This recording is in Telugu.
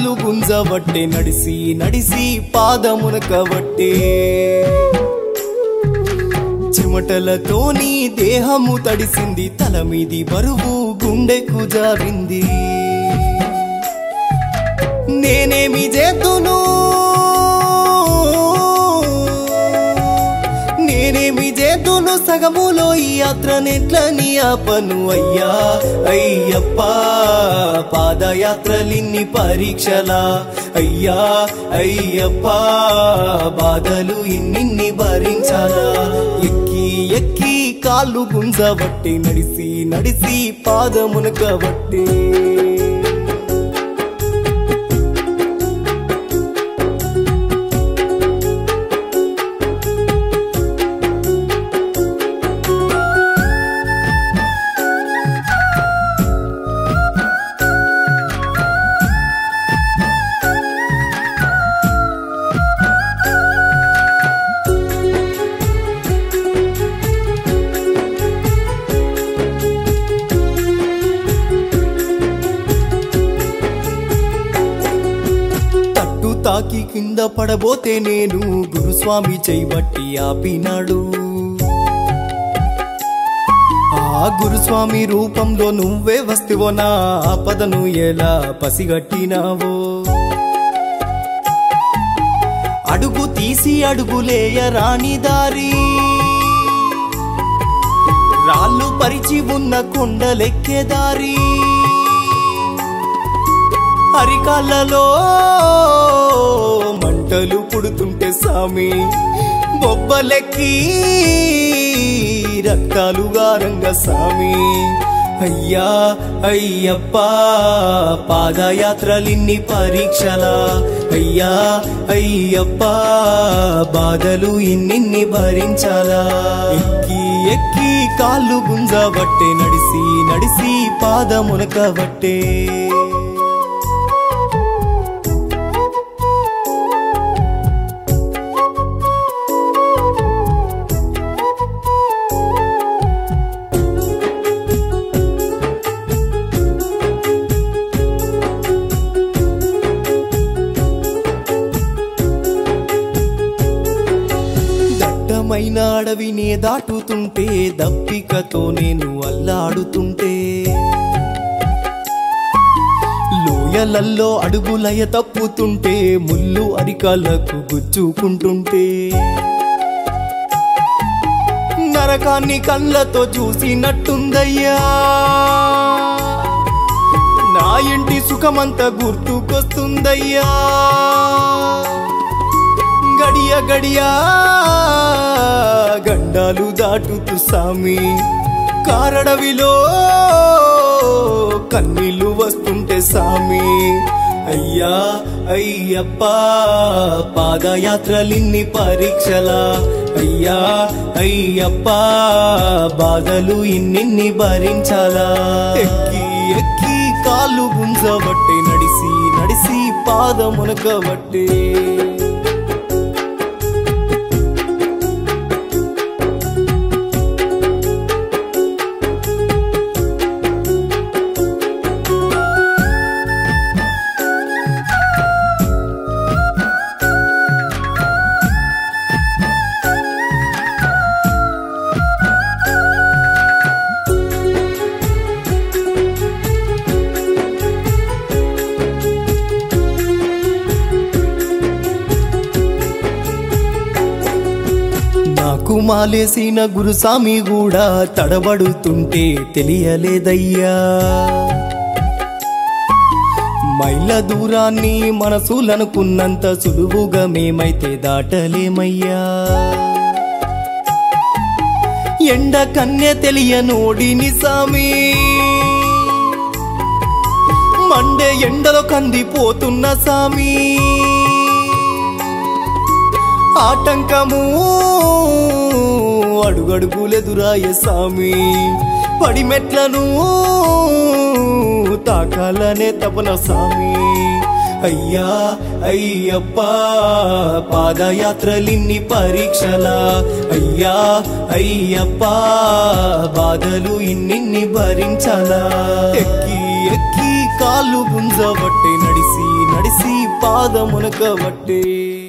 కాళ్ళు గుంజబట్టే నడిసి నడిసి పాదమునకబట్టే చెమటలతోని దేహము తడిసింది తల మీది బరువు గుండెకు జారింది నేనేమి చేతును నేనేమి చేతును సగములో ఈ యాత్రనెట్లని ఆపను అయ్యా అయ్యప్ప పాదయాత్రలిన్ని పరీక్షలా అయ్యా అయ్యప్ప బాధలు ఇన్నిన్ని భరించాలా ఎక్కి ఎక్కి కాళ్ళు గుంజబట్టి నడిసి నడిసి పాదమునకబట్టి తట్టు తాకి కింద పడబోతే నేను గురుస్వామి చేయబట్టి ఆపినాడు ఆ గురుస్వామి రూపంలో నువ్వే వస్తువో నా ఆపదను ఎలా పసిగట్టినావో అడుగు తీసి అడుగులేయ రాని దారి రాళ్ళు పరిచి ఉన్న కొండలెక్కే దారి అరికాళ్ళలో మంటలు పుడుతుంటే సామి బొబ్బలెక్కి రక్తాలు గారంగ సామి అయ్యా అయ్యప్ప పాదయాత్రలిన్ని పరీక్షలా అయ్యా అయ్యప్ప బాధలు ఇన్నిన్ని భరించాలా ఎక్కి ఎక్కి కాళ్ళు గుంజబట్టే నడిసి నడిసి పాదమునకబట్టే దట్టమైన అడవినే దాటుతుంటే దప్పికతో నేను అల్లాడుతుంటే లోయలల్లో అడుగులయ తప్పుతుంటే ముళ్ళు అరికాలకు గుచ్చుకుంటుంటే నరకాన్ని కళ్ళతో చూసినట్టుందయ్యా నా ఇంటి సుఖమంతా గుర్తుకొస్తుందయ్యా గడియ గడియా గండాలు దాటుతూ సామి కారడవిలో కన్నీళ్ళు వస్తుంటే సామి అయ్యా అయ్యప్ప పాదయాత్రలిన్ని పరీక్షలా అయ్యా అయ్యప్ప బాధలు ఇన్నిన్ని భరించాలా ఎక్కి ఎక్కి కాళ్ళు గుంజబట్టి నడిసి నడిసి పాదమునకబట్టి నాకు మాలేసిన గురుస్వామి కూడా తడబడుతుంటే తెలియలేదయ్యా మైళ్ళ దూరాన్ని మనసులనుకున్నంత సులువుగా మేమైతే దాటలేమయ్యా ఎండ కన్నె తెలియనోడిని సామి మండే ఎండలో కందిపోతున్న సామి ఆటంకము అడుగడుగులెదురాయ సామి పడిమెట్లను తాకాలనే తపన సామి అయ్యా అయ్యప్ప పాదయాత్రలిన్ని పరీక్షలా అయ్యా అయ్యప్ప బాధలు ఇన్నిన్ని భరించాలా ఎక్కి ఎక్కి కాళ్ళు గుంజబట్టే నడిసి నడిసి పాదమునకబట్టే